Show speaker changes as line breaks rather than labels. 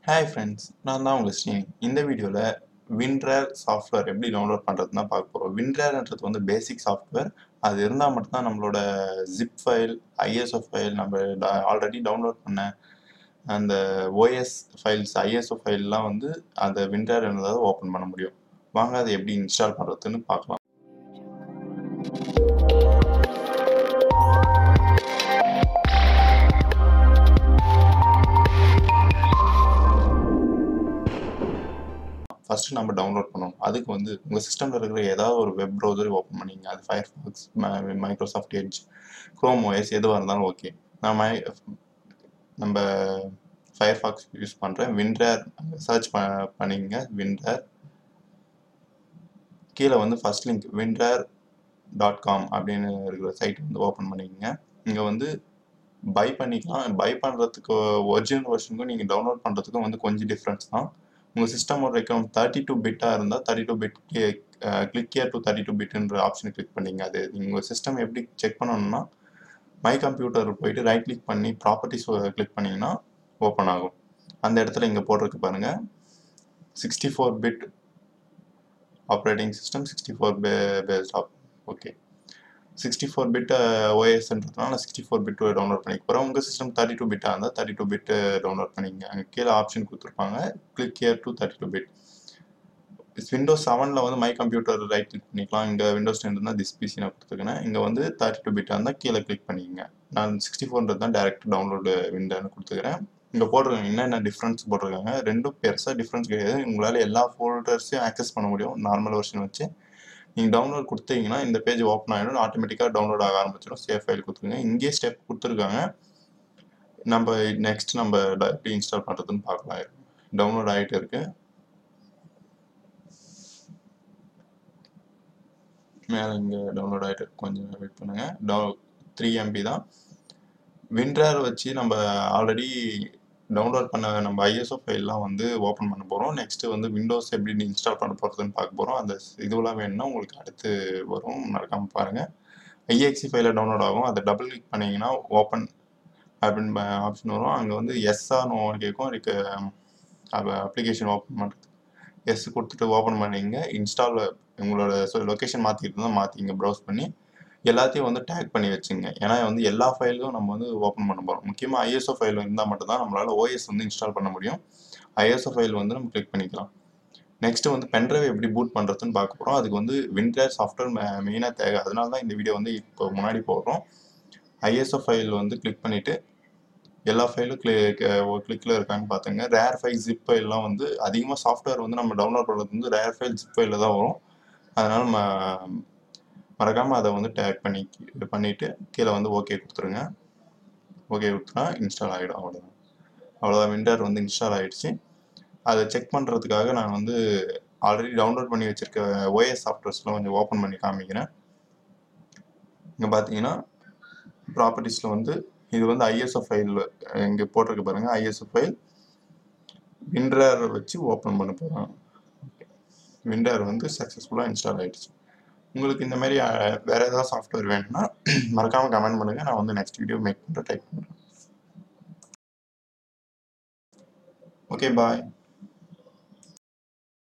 hi friends நான் தான் உங்கள் ஸ்ரீனி இந்த வீடியோவில் வின்ரேர் சாஃப்ட்வேர் எப்படி டவுன்லோட் பண்ணுறதுன்னு தான் பார்க்க போகிறோம் வின்ரேர்ன்றது வந்து பேசிக் சாஃப்ட்வேர் அது இருந்தால் மட்டும்தான் நம்மளோட ஜிப் ஃபைல் ஐஎஸ்ஓ ஃபைல் நம்ம ஆல்ரெடி டவுன்லோட் பண்ண அந்த ஓஎஸ் ஃபைல்ஸ் ஐஎஸ்ஓ ஃபைல்லாம் வந்து அந்த வின்ரேர் இருந்தால் ஓப்பன் பண்ண முடியும் வாங்க அதை எப்படி இன்ஸ்டால் பண்ணுறதுன்னு பார்க்கலாம் ஃபஸ்ட்டு நம்ம டவுன்லோட் பண்ணணும் அதுக்கு வந்து உங்கள் சிஸ்டமில் இருக்கிற ஏதாவது ஒரு வெப் ப்ரௌசர் ஓப்பன் பண்ணிங்க அது Firefox Microsoft Edge Chrome OS எதுவாக இருந்தாலும் ஓகே நான் மை நம்ம ஃபயர் ஃபாக்ஸ் யூஸ் பண்ணுறேன் வின்ரேர் சர்ச் ப பண்ணிங்க வின்ரேர் கீழே வந்து first link WinRAR dot com அப்படின்னு இருக்கிற சைட் வந்து ஓப்பன் பண்ணிக்கங்க இங்கே வந்து பை பண்ணிக்கலாம் பை பண்ணுறதுக்கு ஒரிஜினல் வெர்ஷனுக்கும் நீங்கள் டவுன்லோட் பண்ணுறதுக்கும் வந்து கொஞ்சம் டிஃப்ரென்ஸ் தான் உங்கள் சிஸ்டமோட ரெக்கம் தேர்ட்டி டூ பிட்டாக இருந்தால் thirty two bit click here to thirty two பிட்ன்ற ஆப்ஷனை கிளிக் பண்ணிங்க அது உங்கள் சிஸ்டம் எப்படி செக் பண்ணணும்னா மை கம்ப்யூட்டர் போயிட்டு ரைட் கிளிக் பண்ணி ப்ராப்பர்ட்டிஸ் கிளிக் பண்ணிங்கன்னா ஓப்பன் ஆகும் அந்த இடத்துல இங்கே போட்டிருக்கு பாருங்கள் sixty four bit operating system sixty four பே based of okay sixty four bit ஓஎஸ்ன்றதுனால சிக்ஸ்டி ஃபோர் பிட் டவுன்லோட் பண்ணிக்க போகிறோம் உங்கள் சிஸ்டம் தேர்ட்டி டூ பிட்டாக இருந்தால் தேர்ட்டி டூ பிட் டவுன்லோட் பண்ணிங்க அங்கே கீழே ஆப்ஷன் கொடுத்துருப்பாங்க click here to thirty two bit Windows செவனில் வந்து மை கம்ப்யூட்டர் ரைட் கிளிக் பண்ணிக்கலாம் இங்கே விண்டோஸ் டென் இருந்தால் திஸ் பிசி நான் கொடுத்துருக்கேன் இங்கே வந்து தேர்ட்டி டூ பிட்டாக இருந்தால் கீழே கிளிக் பண்ணிக்கங்க நான் சிக்ஸ்டி ஃபோர்ன்றது தான் டேரக்ட் டவுன்லோடு விண்டோன்னு கொடுத்துக்கிறேன் இங்கே போட்டிருக்காங்க என்னென்ன டிஃப்ரென்ஸ் போட்டிருக்காங்க ரெண்டும் பெருசாக டிஃப்ரென்ஸ் கிடையாது உங்களால் எல்லா ஃபோல்டர்ஸையும் ஆக்சஸ் பண்ண முடியும் நார்மல் வெர்ஷன் வச்சு நீங்கள் டவுன்லோட் கொடுத்தீங்கன்னா இந்த பேஜ் ஓப்பன் ஆகிடும் ஆட்டோமேட்டிக்காக டவுன்லோட் ஆக ஆரம்பிச்சிடும் சேஃப் ஃபைல் கொடுத்துருங்க இங்கேயே ஸ்டெப் கொடுத்துருக்காங்க நம்ம நெக்ஸ்ட் நம்ம எப்படி இன்ஸ்டால் பண்ணுறதுன்னு பார்க்கலாம் டவுன்லோட் ஆகிட்டு இருக்கு மேலே இங்கே டவுன்லோட் ஆகிட்டு கொஞ்சம் வெயிட் பண்ணுங்கள் டவு த்ரீ எம்பி தான் வின்ட்ரர் வச்சு நம்ம ஆல்ரெடி டவுன்லோட் பண்ண நம்ம ஐஎஸ்ஓ ஃபைல்லாம் வந்து ஓப்பன் பண்ண போகிறோம் நெக்ஸ்ட்டு வந்து விண்டோஸ் எப்படி இன்ஸ்டால் பண்ண போகிறதுன்னு பார்க்க போகிறோம் அந்த இதுவெல்லாம் வேணும்னா உங்களுக்கு அடுத்து வரும் மறக்காமல் பாருங்கள் ஐஎக்சி ஃபைலில் டவுன்லோட் ஆகும் அதை டபுள் கிளிக் பண்ணிங்கன்னா ஓப்பன் அப்படின்னு ஆப்ஷன் வரும் அங்கே வந்து எஸ்ஆர்னு கேட்கும் இதுக்கு அப்ளிகேஷன் ஓப்பன் பண்ணுறது எஸ் கொடுத்துட்டு ஓப்பன் பண்ணிங்க இன்ஸ்டால் உங்களோட லொக்கேஷன் மாற்றிக்கிட்டு தான் மாற்றிங்க ப்ரௌஸ் பண்ணி எல்லாத்தையும் வந்து டேக் பண்ணி வச்சுங்க ஏன்னா வந்து எல்லா ஃபைலும் நம்ம வந்து ஓப்பன் பண்ண போகிறோம் முக்கியமாக ஐஎஸ்ஓ ஃபைல் இருந்தால் மட்டும்தான் நம்மளால் ஓஎஸ் வந்து இன்ஸ்டால் பண்ண முடியும் ஐஎஸ்ஓ ஃபைல் வந்து நம்ம கிளிக் பண்ணிக்கலாம் நெக்ஸ்ட் வந்து பென்ட்ரைவ் எப்படி பூட் பண்ணுறதுன்னு பார்க்க போகிறோம் அதுக்கு வந்து வின்டர் சாஃப்ட்வேர் மெயினாக தேவை அதனால தான் இந்த வீடியோ வந்து இப்போ முன்னாடி போடுறோம் ஐஎஸ்ஓ ஃபைல் வந்து கிளிக் பண்ணிவிட்டு எல்லா ஃபைலும் கிளிக் கிளிக்கில் இருக்கான்னு பார்த்துங்க ரேர் ஃபைல் ஜிப் ஃபைல்லாம் வந்து அதிகமாக சாஃப்ட்வேர் வந்து நம்ம டவுன்லோட் பண்ணுறது வந்து ரேர் ஃபைல் ஜிப் ஃபைலில் தான் வரும் அதனால் நம்ம மறக்காமல் அதை வந்து டேக் பண்ணி பண்ணிவிட்டு கீழே வந்து ஓகே கொடுத்துருங்க ஓகே கொடுத்துனா இன்ஸ்டால் ஆகிடும் அவ்வளோதான் அவ்வளோதான் விண்டர் வந்து இன்ஸ்டால் ஆகிடுச்சு அதை செக் பண்ணுறதுக்காக நான் வந்து ஆல்ரெடி டவுன்லோட் பண்ணி வச்சுருக்க ஓஎஸ் சாஃப்ட்வேர்ஸ்லாம் கொஞ்சம் ஓப்பன் பண்ணி காமிக்கிறேன் இங்கே பார்த்தீங்கன்னா ப்ராப்பர்ட்டிஸில் வந்து இது வந்து ஐஎஸ்ஓ ஃபைல் இங்கே போட்டிருக்கு பாருங்கள் ஐஎஸ்ஓ ஃபைல் விண்டர் வச்சு ஓப்பன் பண்ண போகிறோம் விண்டர் வந்து சக்ஸஸ்ஃபுல்லாக இன்ஸ்டால் ஆகிடுச்சு உங்களுக்கு இந்த மாதிரி வேற ஏதாவது சாஃப்ட்வேர் வேணும்னா மறக்காம கமெண்ட் பண்ணுங்க நான் வந்து நெக்ஸ்ட் வீடியோ மேக் பண்ணுற டைப் பண்ணுறேன் ஓகே பாய்